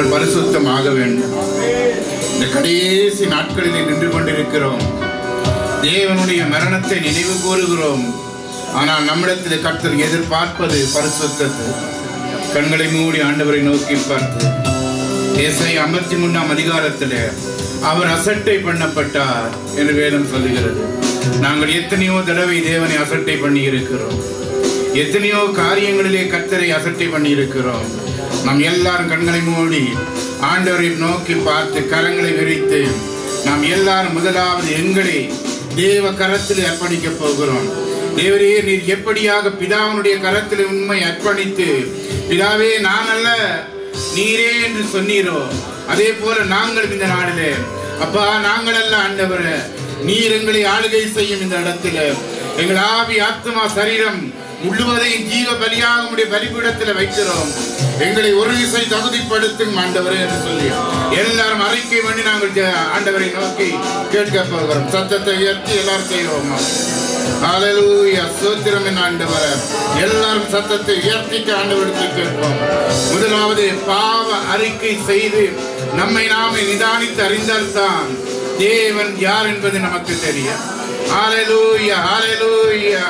நாங்கள் பரிசுத்தமாக வேண்டும் இந்த கடைசி நாட்களிலே நின்று கொண்டிருக்கிறோம் தேவனுடைய மரணத்தை நினைவு கூறுகிறோம் ஆனால் நம்மிடத்தில் கர்த்தர் எதிர்பார்ப்பது பரிசுத்தத்தை கண்களை மூடி ஆண்டவரை நோக்கி பார்த்து ஏசாய் ஐம்பத்தி மூணாம் அதிகாரத்தில் அவர் அசட்டை பண்ணப்பட்டார் என்று வேதம் சொல்லுகிறது நாங்கள் எத்தனையோ தடவை தேவனை அசட்டை பண்ணி இருக்கிறோம் எத்தனையோ காரியங்களிலே கர்த்தரை அசட்டை பண்ணி இருக்கிறோம் நாம் எல்லாரும் கண்களை மூடி ஆண்டவரை நோக்கி பார்த்து கரங்களை விரித்து நாம் எல்லாரும் முதலாவது எங்களை தேவ கரத்தில் அர்ப்பணிக்க போகிறோம் தேவரே நீர் எப்படியாக பிதாவினுடைய கரத்தில் உண்மை அர்ப்பணித்து பிதாவே நான் அல்ல நீரே என்று சொன்னீரோ அதே போல நாங்கள் இந்த நாளிலே அப்பா நாங்கள் அல்ல ஆண்டவரே நீர் எங்களை ஆளுகை செய்யும் இந்த இடத்துல எங்கள் ஆவி ஆத்மா சரீரம் முழுவதையும் ஜீவ பலியாக உடைய பலிபீடத்தில் வைக்கிறோம் எங்களை ஒரு விசை தகுதிப்படுத்தும் ஆண்டவரே என்று சொல்லி எல்லாரும் அறிக்கை பண்ணி நாங்கள் ஜெ- ஆண்டவரை நோக்கி கேட்க போகிறோம் சத்தத்தை உயர்த்தி எல்லாரும் செய்வோம் ஹalleluya ஸ்தோத்திரம் என் ஆண்டவரே எல்லாரும் சத்தத்தை உயர்த்திக்க ஆண்டவருக்கு கேட்போம் முதலாவது பாவ அறிக்கை செய்து நம்மை நாமே நிதானித்து அறிந்தால்தான் தேவன் யார் என்பது நமக்கு தெரியும் ஹalleluya ஹalleluya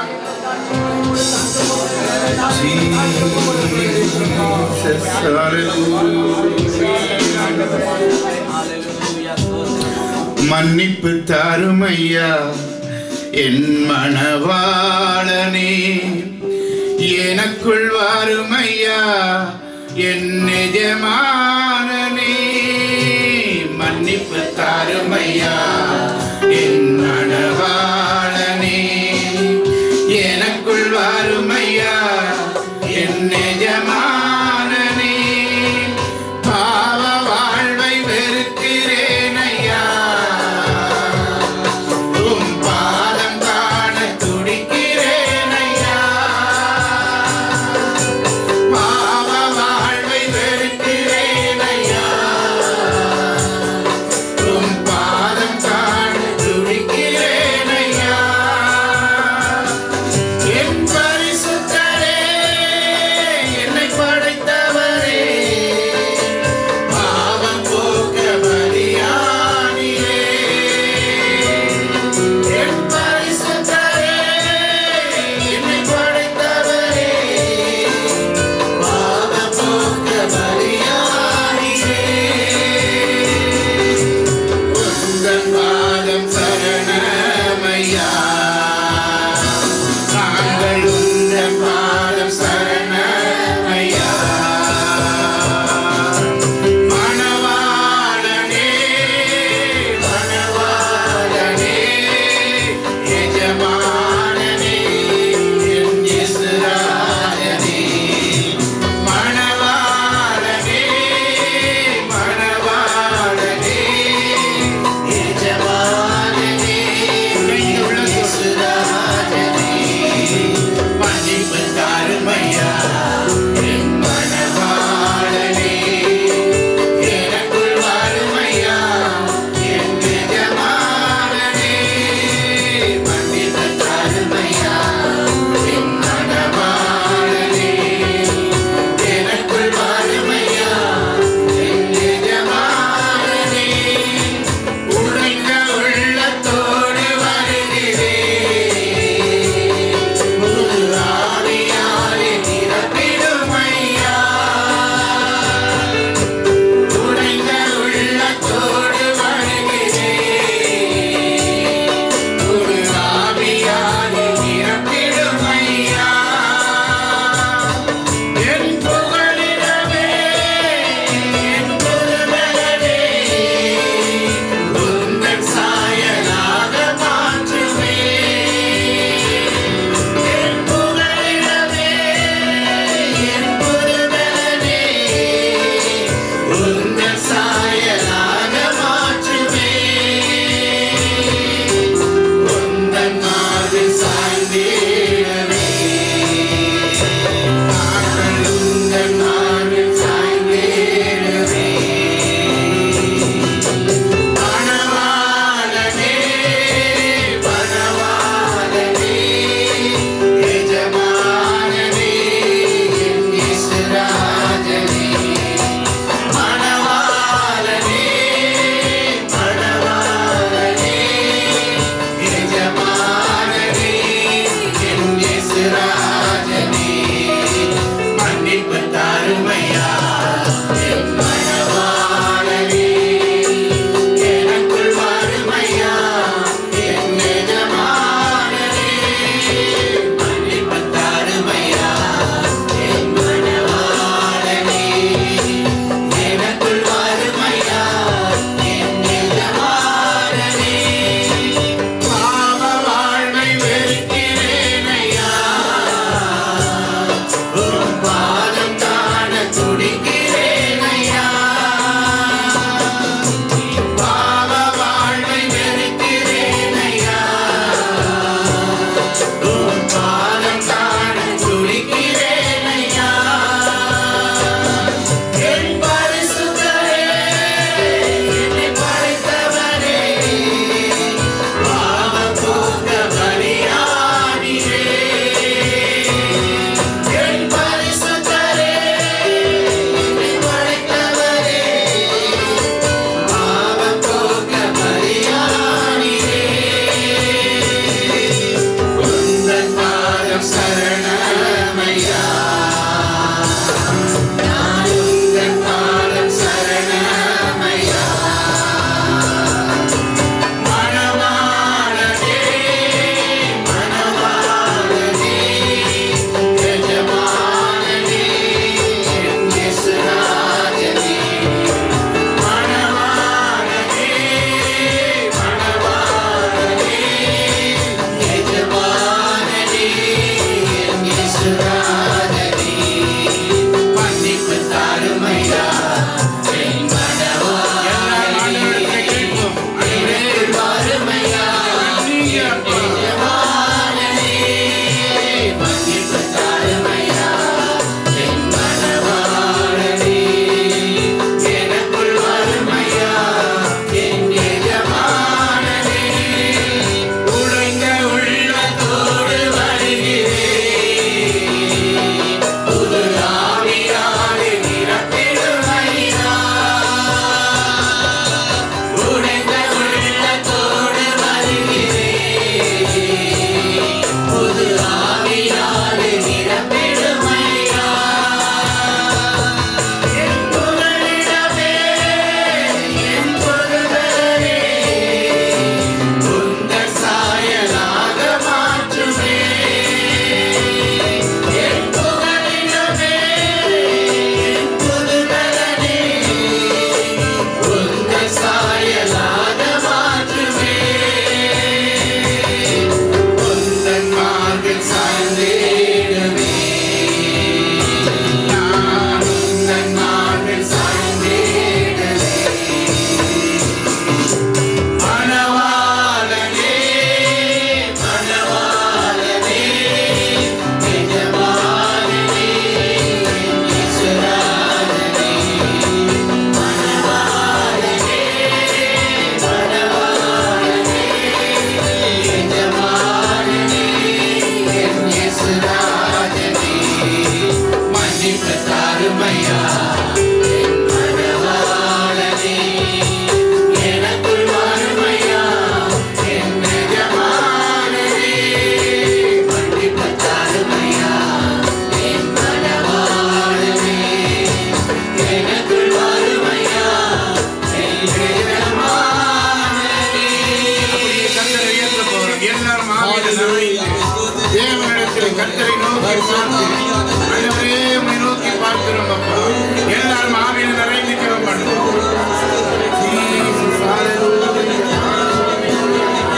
Jesus, மன்னிப்பு தருமையா என் மணவாளனே எனக்குள் வாருமையா என் நிஜமானனே மன்னிப்பு தருமையா என் மணவாளனே எனக்குள் வாருமையா என் நிஜமானனே பாவ வாழ்வை வெறுக்கிறேன் ஐயா உம் பாதம் காண துடிக்கிறேன் ஐயா பாவ வாழ்வை வெறுக்கிறேன் நோக்கி பார்த்து ஆண்டவரே உம்மை நோக்கி பார்க்கிறோம் அப்பா எல்லாரும் ஆவியில் நிறைந்து ஜெபம் பண்ணுவோம் Jesus, hallelujah.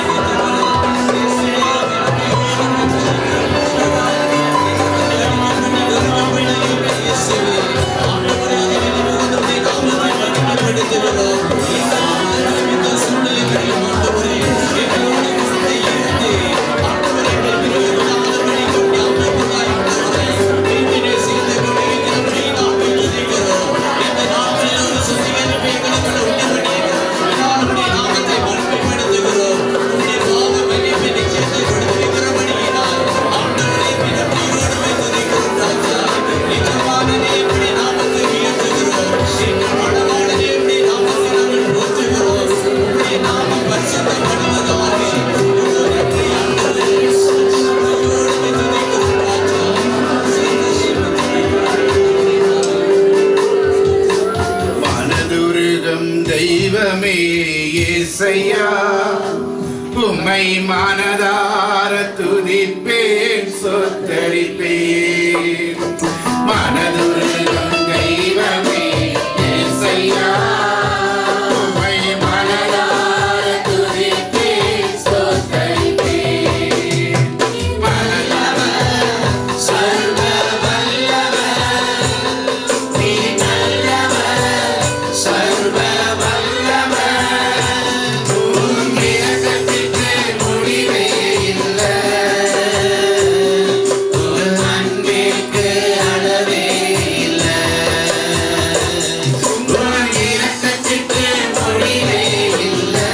மனதுருகம் தெய்வமே இசையா உம்மை மனதார துதிப்பேன் சொத்தடிப்பேன் மனதுருகம் தெய்வமே இசையா உம்மை மனதார துதிப்பேன் சொத்தடிப்பேன் மனதவர் சர்வ வல்லவர் நீ நல்லவர் சர்வ வல்லவர் உம் இரக்கத்திற்கு முடிவே இல்லை உம் அன்பிற்கு அளவே இல்லை உம் இரக்கத்திற்கு முடிவே இல்லை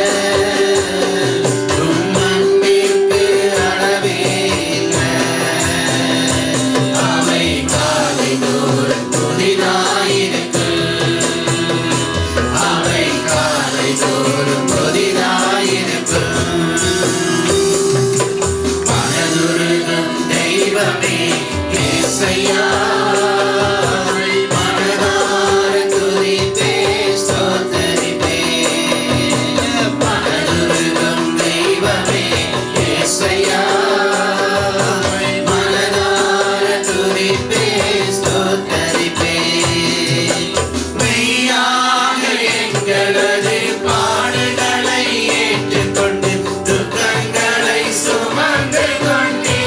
உம் அன்பிற்கு அளவே இல்லை அவை காலை தோறும் புதிதாயிருக்கும் அவை காலை தோறும் புதிதாயிருக்கும் மனதுருகும் தெய்வமே இசையா மனதார துதித்தே ஸ்தோத்தரிப்பே மனதுருகும் தெய்வமே இசையா மனதார துதிப்பே ஸ்தோத்தரிப்பே மெய்யாக எங்களது பாடுகளை ஏற்றுக்கொண்டு துக்கங்களை சுமந்து கொண்டே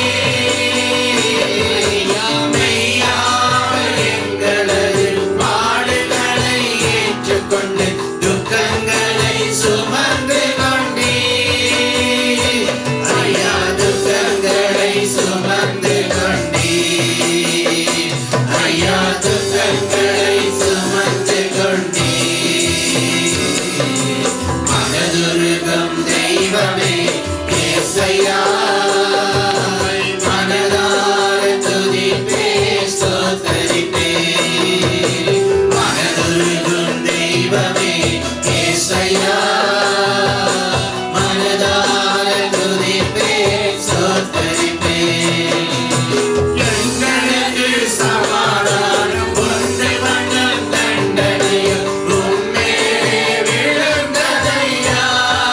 மெய்யாக எங்களது பாடுகளை ஏற்றுக்கொண்டு துக்கங்களை சுமந்து கொண்டே ஐயா துக்கங்களை சுமந்து கொண்டே ஐயா துக்கங்களை சுமந்து கொண்டே மனதுருகம் தெய்வமே ஏசையா மனதார துதிப்பே ஸ்தோத்தரிப்பே மனதுருகும் தெய்வமே ஏசையா மனதார துதிப்பே ஸ்தோத்தரிப்பே எங்களுக்கு சமாதானம் ஒன்று வண்ணம் தண்டனையும் உம்மே விழுந்ததையா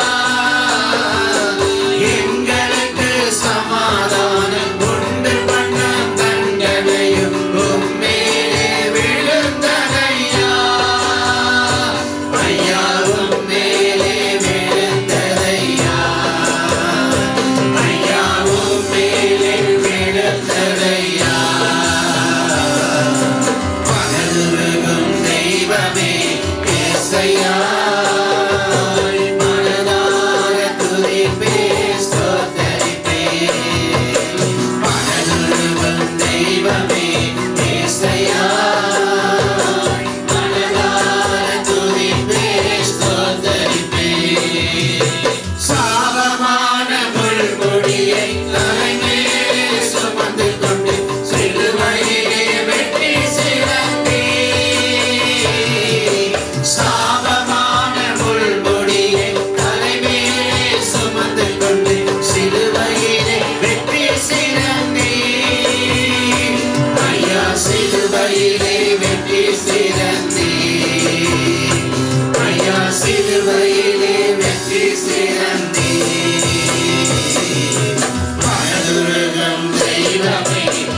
எங்களுக்கு சமாதானம் உண்டு வண்ணம் தண்டனையும் உம்மே விழுந்ததையா ஐயா உம்மேலே விழுந்ததையா ஐயா உம்மேலே விழுந்ததையா மனதுருகும் தெய்வமே ஏசையா மனதார துதிப்பே ஸ்தோத்தரிப்பே மனதுருகும் தெய்வமே ஏசையா மனதார துதிப்பே ஸ்தோத்தரிப்பே சாபமான முள்முடியை தலைமேலே சுமந்து கொண்டு சிலுவையிலே வெட்டி சிறந்தே சாபமான முள்முடியை தலைமேலே சுமந்து கொண்டு சிலுவையிலே வெட்டி சிறந்தே ஐயா சிலுவையிலே வெட்டி சிறந்தே ஐயா சிலுவையிலே வெற்றி சிறந்தே மனதுருகம் தெய்வமே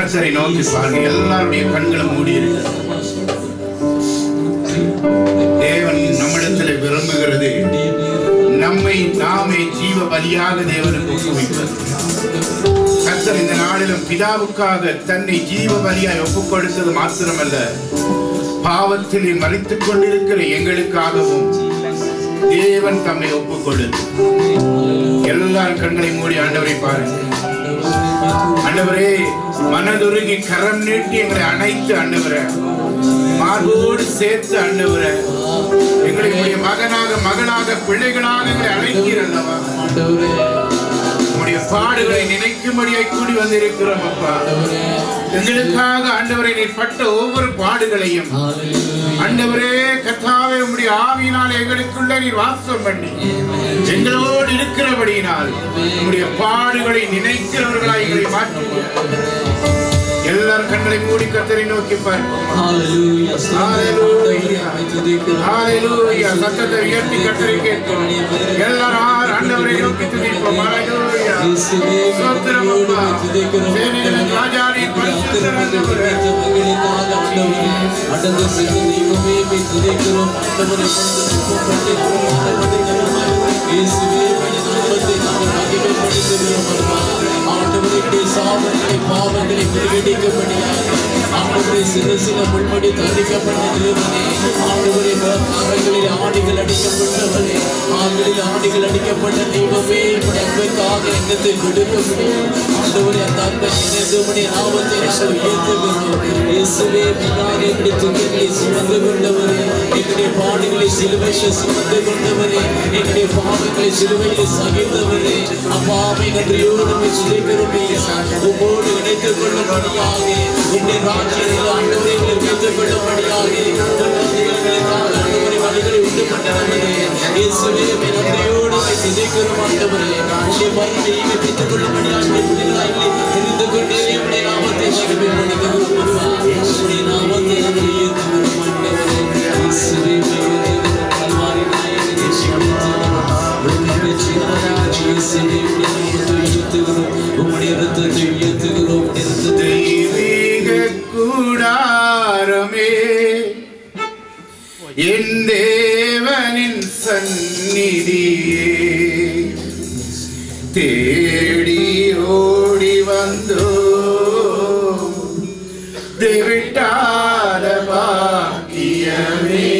கர்த்தரை நோக்கி பாருங்க எல்லாருடைய கண்களும் மூடி இருக்கு தேவன் நம்மிடத்தில் விரும்புகிறது நம்மை நாமே ஜீவ பலியாக தேவனுக்கு ஒப்புவிப்பது கர்த்தர் இந்த நாளிலும் பிதாவுக்காக தன்னை ஜீவ பலியாய் ஒப்புக் கொடுத்தது மாத்திரமல்ல பாவத்திலே மறித்துக் கொண்டிருக்கிற எங்களுக்காகவும் தேவன் தம்மை ஒப்புக் கொடுத்து எல்லாரும் கண்களை மூடி ஆண்டவரை பாருங்க ஆண்டவரே மனதுருகி கரம் நீட்டி எங்களை அணைத்து ஆண்டவரே மார்போடு சேர்த்து ஆண்டவரே எங்களை உம்முடைய மகனாக மகளாக பிள்ளைகளாக எங்களை அழைக்கிறல்லவா உம்முடைய பாடுகளை நினைக்கும்படியாய் கூடி வந்திருக்கிறோம் அப்பா எங்களுக்காக ஆண்டவரை நீர் பட்ட ஒவ்வொரு பாடுகளையும் ஆண்டவரே கர்த்தாவே உம்முடைய ஆவியினால் எங்களுக்குள்ள நீர் வாசம் பண்ணி எங்களோடு இருக்கிறபடியினால் உம்முடைய பாடுகளை நினைக்கிறவர்களாய் எங்களை மாற்றி எல்லாரும் கண்களை மூடி கத்தரை நோக்கி பார்ப்போம் ஹalleluya சத்தத்தை உயர்த்தி கத்தரை கேட்போம் எல்லாரும் ஆறு ஆண்டவரை நோக்கி துதிப்போம் ஹalleluya ஸ்தோத்திரம் அப்பா சேனைகளின் ராஜாவே பரிசுத்தர் ஆண்டவரே பாவங்களை முறியடிக்கப்படியாக ஆண்டவரை சிறு சில முள்மடி தண்டிக்கப்பட்டதிலிருந்தே ஆண்டவரை கரங்களில் ஆணிகள் அடிக்கப்பட்டவரே ஆண்களில் ஆணிகள் அடிக்கப்பட்ட தெய்வமே இப்படி அன்புக்காக எங்கத்தை கொடுக்க முடியும் ஆண்டவரை அந்த அன்பை நினைந்து உடைய நாமத்தை நாங்கள் உயர்த்துகிறோம் இயேசுவே பின்னாக இப்படி துக்கங்களை சுமந்து கொண்டவரே எங்களுடைய பாடுகளை சிலுவையில் சுமந்து கொண்டவரே எங்களுடைய பாவங்களை சிலுவையில் சகித்தவரே அப்பாவை நன்றியோடு சுதைக்கிறோம் உம்மோடு இணைத்துக் கொள்ளும்படியாக உன்னுடைய ராஜ்யத்தில் ஆண்டவரை எங்களை வைத்துக் கொள்ளும்படியாக உங்களுக்காக ஆண்டவரை வழிகளை உண்டு பண்ணவரே இயேசுவே உம்மை நன்றியோடு உம்மை துதிக்கிறோம் ஆண்டவரே உன்னுடைய மறுமையை பெற்றுக் கொள்ளும்படியாக பிள்ளைகளாய் தெரிந்து கொண்டே உடைய நாமத்தை மகிமைப்படுத்துகிறோம் உடைய நாமத்தை நாங்கள் உயர்த்துகிறோம் ஆண்டவரே இயேசுவே உம்மை உயர்த்துகிறோம் கல்வாரி நாயகனே உம்முடைய ரத்தத்தை உயர்த்துகிறோம் உம்முடைய ரத்தத்தை தெய்வீக கூடாரமே என் தேவனின் சந்நிதியே தேடி ஓடி வந்தோ தேவிட்டாத பாக்கியமே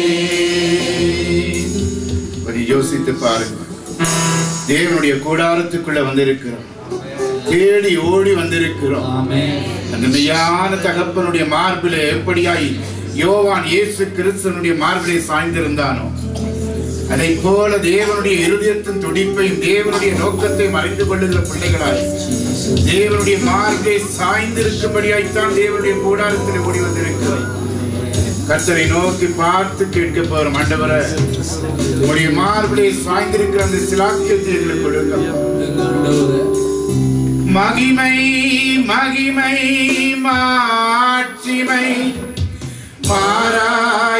கொஞ்சம் யோசித்து பாருங்க தேவனுடைய கூடாரத்துக்குள்ள வந்திருக்கிறோம் தேடி ஓடி வந்திருக்கிறோம் அந்த மெய்யான தகப்பனுடைய மார்பிலே எப்படியாய் யோவான் இயேசு கிறிஸ்தனுடைய மார்பிலே சாய்ந்திருந்தானோ அதை போல தேவனுடைய இருதயத்தின் துடிப்பையும் தேவனுடைய நோக்கத்தையும் அறிந்து கொள்ளுகிற பிள்ளைகளாய் தேவனுடைய மார்பிலே சாய்ந்திருக்கும்படியாய்த்தான் தேவனுடைய கூடாரத்தில் ஓடி வந்திருக்கிறோம் கர்த்தரை நோக்கி பார்த்து கேட்க போறோம் ஆண்டவரை உடைய மார்பிலே சாய்ந்திருக்கிற அந்த சிலாக்கியத்தை எங்களுக்கு கொடுங்க மகிமை மகிமை மாட்சிமை மாறா